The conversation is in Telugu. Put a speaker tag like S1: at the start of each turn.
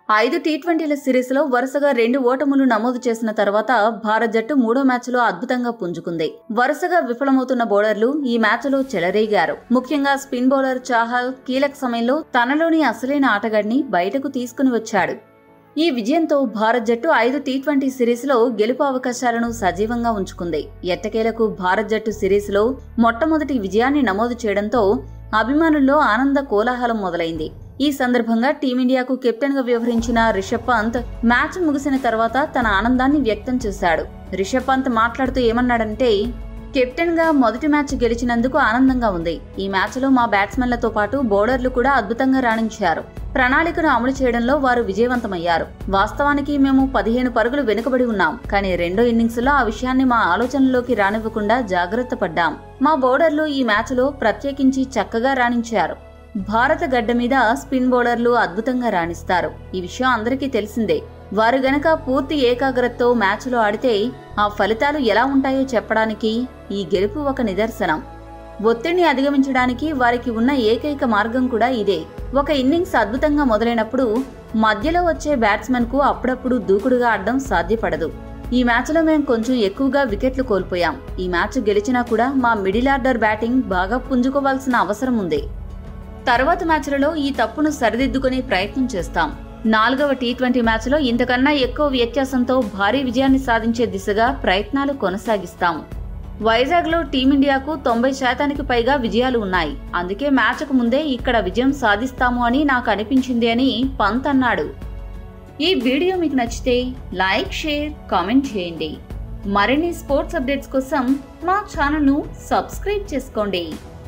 S1: ఐదు టీ ట్వంటీల సిరీస్లో వరుసగా రెండు ఓటములు నమోదు చేసిన తర్వాత భారత్ జట్టు మూడో మ్యాచ్లో అద్భుతంగా పుంజుకుంది వరుసగా విఫలమవుతున్న బౌలర్లు ఈ మ్యాచ్లో చెలరేగారు ముఖ్యంగా స్పిన్ బౌలర్ చాహల్ కీలక సమయంలో తనలోని అసలైన ఆటగాడిని బయటకు తీసుకుని వచ్చాడు ఈ విజయంతో భారత్ జట్టు ఐదు టీ ట్వంటీ సిరీస్లో గెలుపు అవకాశాలను సజీవంగా ఉంచుకుంది ఎట్టకేలకు భారత్ జట్టు సిరీస్లో మొట్టమొదటి విజయాన్ని నమోదు చేయడంతో అభిమానుల్లో ఆనంద కోలాహలం మొదలైంది ఈ సందర్భంగా టీమిండియాకు కెప్టెన్ గా వ్యవహరించిన రిషబ్ పంత్ మ్యాచ్ ముగిసిన తర్వాత తన ఆనందాన్ని వ్యక్తం చేశాడు రిషబ్ పంత్ మాట్లాడుతూ ఏమన్నాడంటే కెప్టెన్ గా మొదటి మ్యాచ్ గెలిచినందుకు ఆనందంగా ఉంది ఈ మ్యాచ్ లో మా బ్యాట్స్మెన్లతో పాటు బౌలర్లు కూడా అద్భుతంగా రాణించారు ప్రణాళికను అమలు చేయడంలో వారు విజయవంతమయ్యారు వాస్తవానికి మేము పదిహేను పరుగులు వెనుకబడి ఉన్నాం కానీ రెండో ఇన్నింగ్స్ లో ఆ విషయాన్ని మా ఆలోచనలోకి రానివ్వకుండా జాగ్రత్త పడ్డాం మా బౌలర్లు ఈ మ్యాచ్ లో ప్రత్యేకించి చక్కగా రాణించారు భారత గడ్డ మీద స్పిన్ బౌలర్లు అద్భుతంగా రాణిస్తారు ఈ విషయం అందరికీ తెలిసిందే వారు గనక పూర్తి ఏకాగ్రతతో మ్యాచ్లో ఆడితే ఆ ఫలితాలు ఎలా ఉంటాయో చెప్పడానికి ఈ గెలుపు ఒక నిదర్శనం ఒత్తిడిని అధిగమించడానికి వారికి ఉన్న ఏకైక మార్గం కూడా ఇదే ఒక ఇన్నింగ్స్ అద్భుతంగా మొదలైనప్పుడు మధ్యలో వచ్చే బ్యాట్స్మెన్ కు అప్పుడప్పుడు దూకుడుగా ఆడడం సాధ్యపడదు ఈ మ్యాచ్లో మేము కొంచెం ఎక్కువగా వికెట్లు కోల్పోయాం ఈ మ్యాచ్ గెలిచినా కూడా మా మిడిల్ ఆర్డర్ బ్యాటింగ్ బాగా పుంజుకోవాల్సిన అవసరం ఉంది తర్వాత మ్యాచ్లలో ఈ తప్పును సరిదిద్దుకునే ప్రయత్నం చేస్తాం నాలుగవ టీ ట్వంటీ మ్యాచ్లో ఇంతకన్నా ఎక్కువ వ్యత్యాసంతో భారీ విజయాన్ని సాధించే దిశగా ప్రయత్నాలు కొనసాగిస్తాం వైజాగ్లో టీమిండియాకు తొంభై శాతానికి పైగా విజయాలు ఉన్నాయి అందుకే మ్యాచ్కు ముందే ఇక్కడ విజయం సాధిస్తాము అని నాకు అనిపించింది అని పంత్ అన్నాడు ఈ వీడియో మీకు నచ్చితే లైక్ షేర్ కామెంట్ చేయండి మరిన్ని స్పోర్ట్స్ అప్డేట్స్ కోసం మా ఛానల్ను సబ్స్క్రైబ్ చేసుకోండి